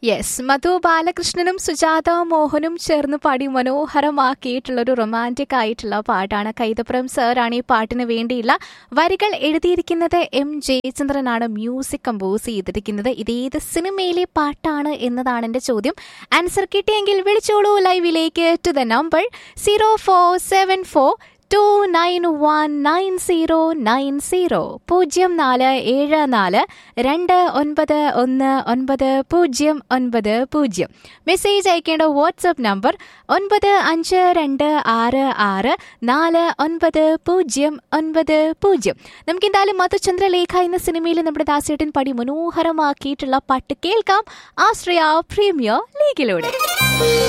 yes മധു ബാലകൃഷ്ണനും സുജാത മോഹനും ചേർന്ന് പാടി മനോഹരമാക്കിയിട്ടുള്ള ഒരു റൊമാൻറ്റിക് ആയിട്ടുള്ള പാട്ടാണ് കൈതപ്പുറം സാറാണ് ഈ പാട്ടിന് വേണ്ടിയുള്ള വരികൾ എഴുതിയിരിക്കുന്നത് എം ജയചന്ദ്രനാണ് മ്യൂസിക് കമ്പോസ് ചെയ്തിരിക്കുന്നത് ഇതേത് സിനിമയിലെ പാട്ടാണ് എന്നതാണ് എൻ്റെ ചോദ്യം ആൻസർ കിട്ടിയെങ്കിൽ വിളിച്ചോളൂ ലൈവിലേക്ക് to the number zero four seven four two nine one nine zero nine zero പൂജ്യം നാല് ഏഴ് നാല് രണ്ട് ഒൻപത് ഒന്ന് ഒൻപത് പൂജ്യം ഒൻപത് പൂജ്യം മെസ്സേജ് അയക്കേണ്ട വാട്സപ്പ് നമ്പർ ഒൻപത് അഞ്ച് രണ്ട് ആറ് ആറ് നാല് ഒൻപത് പൂജ്യം ഒൻപത് പൂജ്യം നമുക്ക് എന്തായാലും മധുചന്ദ്രലേഖ എന്ന സിനിമയിൽ നമ്മുടെ ദാസേട്ടൻ പടി മനോഹരമാക്കിയിട്ടുള്ള പാട്ട് കേൾക്കാം ആശ്രയ പ്രീമിയർ ലീഗിലൂടെ